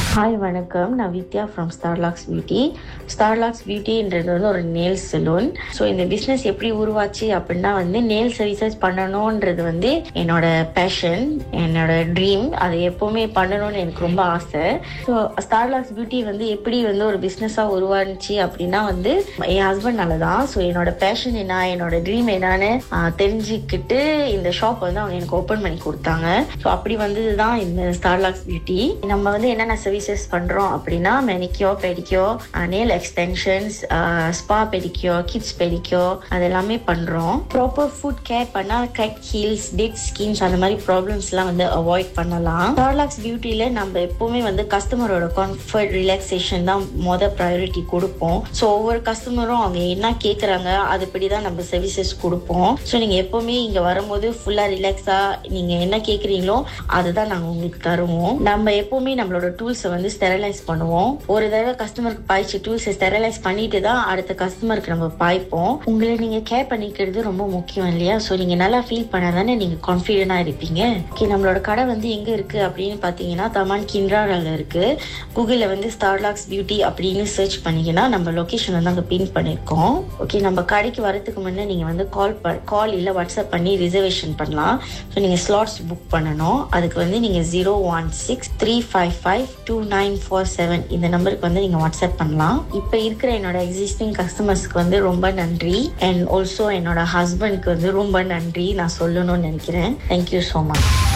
hi வணக்கம் நான் Vidya from Starlocks beauty Starlocks பியூட்டின்றது வந்து ஒரு நேல் சலூன் ஸோ இந்த பிஸ்னஸ் எப்படி உருவாச்சு அப்படின்னா வந்து நேல் சர்வீசஸ் பண்ணணுன்றது வந்து என்னோட பேஷன் என்னோட ட்ரீம் அதை எப்போவுமே பண்ணணும்னு எனக்கு ரொம்ப ஆசை ஸோ ஸ்டார்லாக்ஸ் பியூட்டி வந்து எப்படி வந்து ஒரு பிஸ்னஸாக உருவாச்சு அப்படின்னா வந்து என் ஹஸ்பண்ட்னால தான் ஸோ என்னோட பேஷன் என்ன என்னோட ட்ரீம் என்னன்னு ஆஹ், தெரிஞ்சுக்கிட்டு இந்த ஷாப் வந்து அவங்க எனக்கு ஓப்பன் பண்ணி கொடுத்தாங்க ஸோ அப்படி வந்தது தான் இந்த ஸ்டார்லாக்ஸ் பியூட்டி நம்ம வந்து என்னென்ன சர்வீசஸ் பண்றோம் அப்படின்னா manicure pedicure nail extensions spa pedicure kids pedicure அது எல்லாமே பண்றோம் ப்ராப்பர் ஃபுட் கேர் பண்ணா கட் ஹீல்ஸ் டெட் ஸ்கின்ஸ் அந்த மாதிரி ப்ராப்ளம்ஸ் எல்லாம் வந்து அவாய்ட் பண்ணலாம் ஸ்டார்லாக்ஸ் பியூட்டில நம்ம எப்பவுமே வந்து கஸ்டமரோட கம்ஃபர்ட் ரிலாக்ஸேஷன் தான் மொதல் ப்ரையாரிட்டி கொடுப்போம் ஸோ ஒவ்வொரு கஸ்டமரும் அவங்க என்ன கேட்குறாங்க அதுபடி தான் நம்ம சர்வீசஸ் கொடுப்போம் ஸோ நீங்கள் எப்போவுமே இங்கே வரும்போது ஃபுல்லாக ரிலாக்ஸாக நீங்கள் என்ன கேட்குறீங்களோ அதுதான் நாங்கள் உங்களுக்கு தருவோம் நம்ம எப்போவுமே நம்மளோட டூல்ஸை வந்து ஸ்டெரலைஸ் பண்ணுவோம் ஒரு தடவை கஸ்டமருக்கு பாய்ச்சி டூல்ஸை ஸ்டெரலைஸ் பண்ணிட்டு தான் அடுத்த கஸ்டமருக்கு நம்ம பாய்ப்போம் உங்களை நீங்கள் கேர் பண்ணிக்கிறது ரொம்ப முக்கியம் இல்லையா ஸோ நீங்கள் நல்லா ஃபீல் பண்ண தானே நீங்கள் கான்ஃபிடென்ட்டாக இருப்பீங்க ஓகே நம்மளோட கடை வந்து எங்கே இருக்குது அப்படின்னு பார்த்தீங்கன்னா தமான் கிண்ட்ராவில் இருக்குது கூகுளில் வந்து ஸ்டார்லாக்ஸ் பியூட்டி அப்படின்னு சர்ச் பண்ணீங்கன்னா நம்ம லொக்கேஷன் வந்து அங்கே பின் பண்ணியிருக்கோம் ஓகே நம்ம கடைக்கு வரதுக்கு முன்னே நீங்கள் வந்து கால் ப கால் இல்லை வாட்ஸ்அப் பண்ணி ரிசர்வேஷன் பண்ணலாம் ஸோ நீங்கள் ஸ்லாட்ஸ் புக் பண்ணணும் அதுக்கு வந்து நீங்கள் zero one six three five five two nine four seven இந்த நம்பருக்கு வந்து நீங்கள் வாட்ஸ்அப் பண்ணலாம் இப்போ இருக்கிற என்னோட எக்ஸிஸ்டிங் கஸ்டமர்ஸ்க்கு வந்து ரொம்ப நன்றி அண்ட் ஆல்சோ என்னோட ஹஸ்பண்ட்க்கு வந்து ரொம்ப நன்றி நான் சொல்லணும்னு நினைக்கிறேன் தேங்க்யூ ஸோ மச்